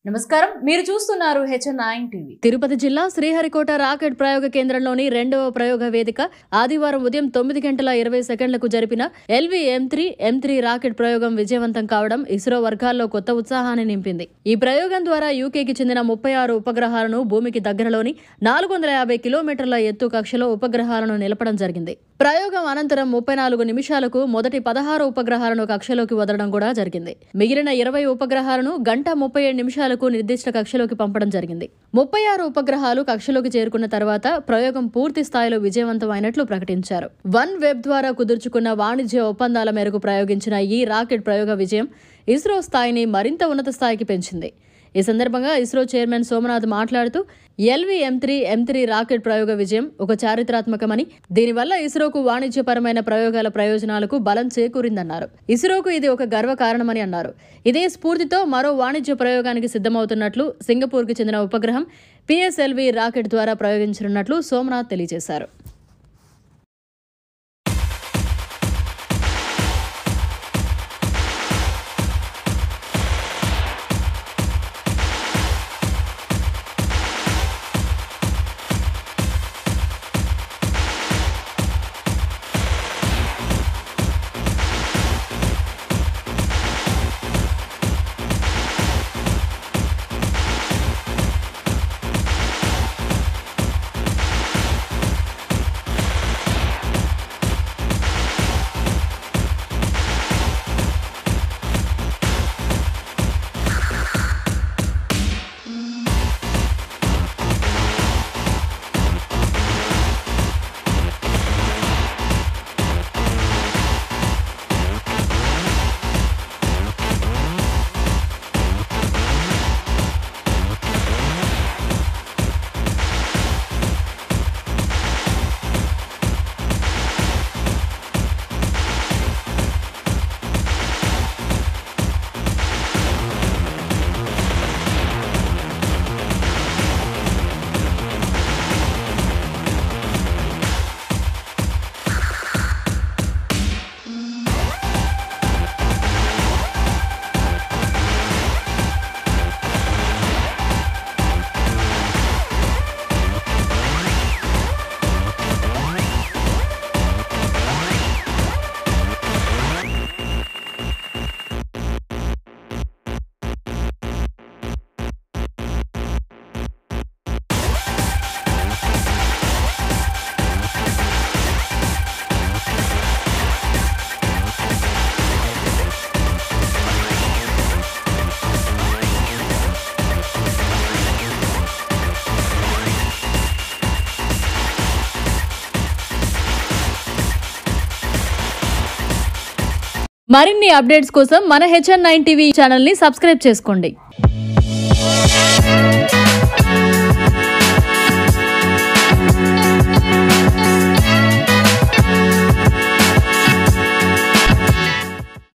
నమస్కారం మీరు చూస్తున్నారు హెచ్ఎన్ నైన్ టీవీ తిరుపతి జిల్లా శ్రీహరికోట రాకెట్ ప్రయోగ కేంద్రంలోని రెండవ ప్రయోగ వేదిక ఆదివారం ఉదయం తొమ్మిది గంటల ఇరవై సెకండ్లకు జరిపిన LV M three M three rocket ప్రయోగం విజయవంతం కావడం ఇస్రో వర్గాల్లో కొత్త ఉత్సాహాన్ని నింపింది ఈ ప్రయోగం ద్వారా యూకేకి చెందిన ముప్పై ఆరు ఉపగ్రహాలను భూమికి దగ్గరలోని నాలుగు వందల యాభై కిలోమీటర్ల ఎత్తు కక్షలో ఉపగ్రహాలను నిలపడం జరిగింది ప్రయోగం అనంతరం ముప్పై నాలుగు నిమిషాలకు మొదటి పదహారు ఉపగ్రహాలను కక్షలోకి వదలడం కూడా జరిగింది మిగిలిన ఇరవై ఉపగ్రహాలను గంట ముప్పై ఏడు నిమిషాలకు నిర్దిష్ట కక్షలోకి పంపడం జరిగింది ముప్పై ఆరు ఉపగ్రహాలు కక్షలోకి చేరుకున్న తర్వాత ప్రయోగం పూర్తి స్థాయిలో విజయవంతం అయినట్లు ప్రకటించారు వన్ వెబ్ ద్వారా కుదుర్చుకున్న వాణిజ్య ఒప్పందాల మేరకు ప్రయోగించిన ఈ రాకెట్ ప్రయోగ విజయం ఇస్రో స్థాయిని మరింత ఉన్నత స్థాయికి పెంచింది ఈ సందర్భంగా ఇస్రో చైర్మన్ సోమనాథ్ మాట్లాడుతూ LV M three M three rocket ప్రయోగ విజయం ఒక చారిత్రాత్మకమని దీనివల్ల ఇస్రోకు వాణిజ్యపరమైన ప్రయోగాల ప్రయోజనాలకు బలం చేకూరిందన్నారు ఇస్రోకు ఇది ఒక గర్వ కారణమని అన్నారు ఇదే స్ఫూర్తితో మరో వాణిజ్య ప్రయోగానికి సిద్ధమవుతున్నట్లు సింగపూర్కి చెందిన ఉపగ్రహం పిఎస్ఎల్వి రాకెట్ ద్వారా ప్రయోగించనున్నట్లు సోమనాథ్ తెలియజేశారు మరిన్ని అప్డేట్స్ కోసం మన హెచ్ఎన్ నైన్ టీవీ ఛానల్ని సబ్స్క్రైబ్ చేసుకోండి